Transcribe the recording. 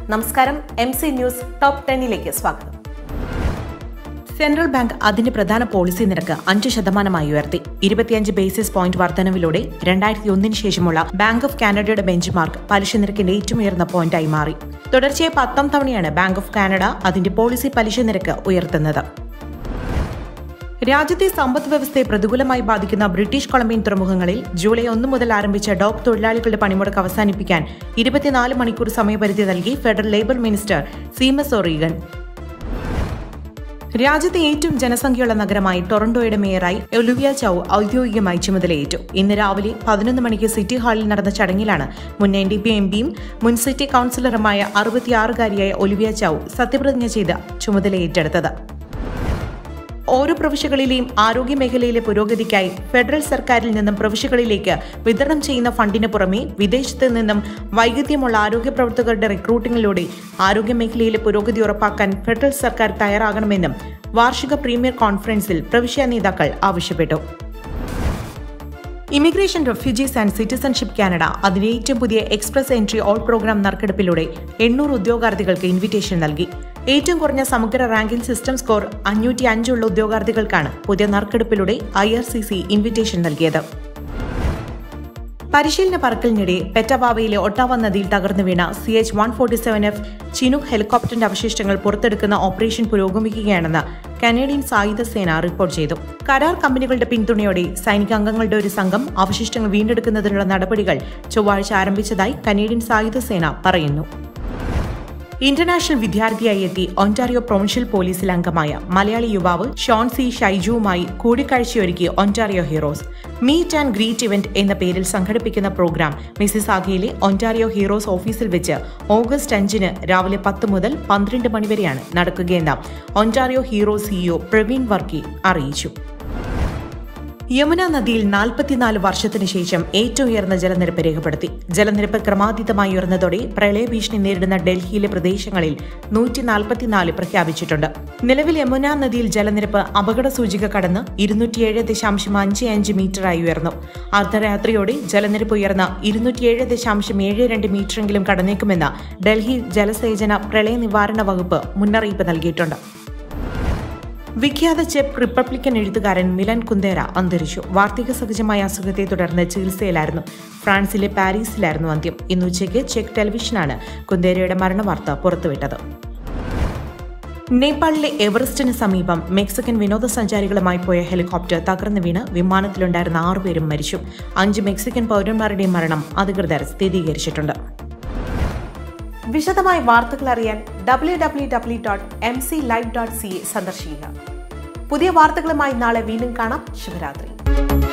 നമസ്കാരം M C news top ടെന്നിലേക്ക് സ്വാഗതം സെൻട്രൽ ബാങ്ക് അതിന്റെ പ്രധാന പോളിസി നിരക്ക് അഞ്ച് ശതമാനമായി ഉയർത്തി ഇരുപത്തിയഞ്ച് ബേസിസ് പോയിന്റ് വർധനവിലൂടെ രണ്ടായിരത്തി ഒന്നിന് ശേഷമുള്ള bank of Canada benchmark പലിശ നിരക്കിന്റെ ഏറ്റവും ഉയർന്ന പോയിന്റായി മാറി തുടർച്ചയായി പത്താം തവണയാണ് ബാങ്ക് ഓഫ് കാനഡ അതിന്റെ പോളിസി പലിശ നിരക്ക് ഉയർത്തുന്നത് രാജ്യത്തെ സമ്പദ് വ്യവസ്ഥയെ പ്രതികൂലമായി ബാധിക്കുന്ന ബ്രിട്ടീഷ് കൊളംബിയൻ തുറമുഖങ്ങളിൽ ജൂലൈ ഒന്ന് മുതൽ ആരംഭിച്ച ഡോക്ക് തൊഴിലാളികളുടെ പണിമുടക്ക് അവസാനിപ്പിക്കാൻ ഇരുപത്തിനാല് മണിക്കൂർ സമയപരിധി നൽകി federal labour minister Seamus O'Regan രാജ്യത്തെ ഏറ്റവും ജനസംഖ്യയുള്ള നഗരമായി ടൊറന്റോയുടെ മേയറായി ഒലിവിയ ചൌ ഔദ്യോഗികമായി ചുമതലയേറ്റു ഇന്ന് രാവിലെ പതിനൊന്ന് മണിക്ക് സിറ്റി ഹാളിൽ നടന്ന ചടങ്ങിലാണ് മുൻ എൻ ഡി പി എം പിയും മുൻ സിറ്റി കൌൺസിലറുമായ അറുപത്തിയാറുകാരിയായ ഒലിവിയ ചൌ സത്യപ്രതിജ്ഞ ചെയ്ത് ചുമതല ഏറ്റെടുത്തത് ഓരോ പ്രവിശ്യകളിലെയും ആരോഗ്യ മേഖലയിലെ പുരോഗതിക്കായി ഫെഡറൽ സർക്കാരിൽ നിന്നും പ്രവിശ്യകളിലേക്ക് വിതരണം ചെയ്യുന്ന ഫണ്ടിന് പുറമെ വിദേശത്ത് നിന്നും വൈവിധ്യമുള്ള ആരോഗ്യ പ്രവർത്തകരുടെ റിക്രൂട്ടിംഗിലൂടെ ആരോഗ്യ മേഖലയിലെ പുരോഗതി ഉറപ്പാക്കാൻ ഫെഡറൽ സർക്കാർ തയ്യാറാകണമെന്നും വാർഷിക പ്രീമിയർ കോൺഫറൻസിൽ പ്രവിശ്യ നേതാക്കൾ ആവശ്യപ്പെട്ടു immigration refugees and citizenship Canada അതിന്റെ ഏറ്റവും പുതിയ എക്സ്പ്രസ് എൻട്രി ഓൾ പ്രോഗ്രാം നറുക്കെടുപ്പിലൂടെ എണ്ണൂറ് ഉദ്യോഗാർത്ഥികൾക്ക് ഇൻവിറ്റേഷൻ നൽകി ഏറ്റവും കുറഞ്ഞ സമഗ്ര റാങ്കിംഗ് സിസ്റ്റം സ്കോർ അഞ്ഞൂറ്റി അഞ്ചുള്ള ഉദ്യോഗാർത്ഥികൾക്കാണ് പുതിയ നറുക്കെടുപ്പിലൂടെ I R C C invitation നൽകിയത് പരിശീലന പറക്കലിനിടെ പെറ്റവാവയിലെ ഒട്ടാവ നദിയിൽ തകർന്നു വീണ C H one forty seven F Chinook ഹെലികോപ്റ്ററിന്റെ അവശിഷ്ടങ്ങൾ പുറത്തെടുക്കുന്ന ഓപ്പറേഷൻ പുരോഗമിക്കുകയാണെന്ന് കനേഡിയൻ സായുധ സേന റിപ്പോർട്ട് ചെയ്തു കരാർ കമ്പനികളുടെ പിന്തുണയോടെ സൈനികാംഗങ്ങളുടെ ഒരു സംഘം അവശിഷ്ടങ്ങൾ വീണ്ടെടുക്കുന്നതിനുള്ള നടപടികൾ ചൊവ്വാഴ്ച ആരംഭിച്ചതായി കനേഡിയൻ സായുധ സേന പറയുന്നു ഇന്റർനാഷണൽ വിദ്യാർത്ഥിയായി എത്തി ഒന്റാറിയോ പ്രൊവിൻഷ്യൽ പോലീസിൽ അംഗമായ മലയാളി യുവാവ് ഷോൺ സി ഷൈജുവുമായി കൂടിക്കാഴ്ചയൊരുക്കി Ontario heroes meet and greet event എന്ന പേരിൽ സംഘടിപ്പിക്കുന്ന പ്രോഗ്രാം മിസിസാഗിയിലെ ഒന്റാറിയോ ഹീറോസ് ഓഫീസിൽ വെച്ച് ഓഗസ്റ്റ് അഞ്ചിന് രാവിലെ പത്ത് മുതൽ പന്ത്രണ്ട് മണിവരെയാണ് നടക്കുകയെന്ന് Ontario hero CEO Praveen Varkey അറിയിച്ചു യമുന നദിയിൽ നാൽപ്പത്തിനാല് വർഷത്തിനു ശേഷം ഏറ്റവും ഉയർന്ന ജലനിരപ്പ് രേഖപ്പെടുത്തി ജലനിരപ്പ് ക്രമാതീതമായി ഉയർന്നതോടെ പ്രളയഭീഷണി നേരിടുന്ന ഡൽഹിയിലെ പ്രദേശങ്ങളിൽ നൂറ്റി നാൽപ്പത്തിനാല് പ്രഖ്യാപിച്ചിട്ടുണ്ട് നിലവിൽ യമുന നദിയിൽ ജലനിരപ്പ് അപകട സൂചിക കടന്ന് ഇരുന്നൂറ്റിയേഴ് ദശാംശം അഞ്ച് അഞ്ച് മീറ്ററായി ഉയർന്നു അർദ്ധരാത്രിയോടെ ജലനിരപ്പ് ഉയർന്ന ഇരുന്നൂറ്റിയേഴ് ദശാംശം ഏഴ് രണ്ട് മീറ്ററെങ്കിലും കടന്നേക്കുമെന്ന് ഡൽഹി ജലസേചന പ്രളയ നിവാരണ വകുപ്പ് മുന്നറിയിപ്പ് നൽകിയിട്ടുണ്ട് വിഖ്യാത ചെപ്പ് റിപ്പബ്ലിക്കൻ എഴുത്തുകാരൻ മിലൻ കുന്ദേര അന്തരിച്ചു വാർദ്ധക്യ സഹജമായ അസുഖത്തെ തുടർന്ന് ചികിത്സയിലായിരുന്നു ഫ്രാൻസിലെ പാരീസിലായിരുന്നു അന്ത്യം ഇന്ന് ഉച്ചയ്ക്ക് ചെക്ക് ടെലിവിഷനാണ് കുന്ദേരയുടെ മരണവാർത്ത പുറത്തുവിട്ടത് നേപ്പാളിലെ എവറസ്റ്റിന് സമീപം മെക്സിക്കൻ വിനോദസഞ്ചാരികളുമായി പോയ ഹെലികോപ്റ്റർ തകർന്നു വീണ് വിമാനത്തിലുണ്ടായിരുന്ന ആറുപേരും മരിച്ചു അഞ്ച് മെക്സിക്കൻ പൗരന്മാരുടെ മരണം അധികൃതർ സ്ഥിരീകരിച്ചിട്ടുണ്ട് വിശദമായ വാർത്തകൾ അറിയാൻ W W W dot M C live dot C സന്ദർശിക്കുക പുതിയ വാർത്തകളുമായി നാളെ വീണ്ടും കാണാം ശുഭരാത്രി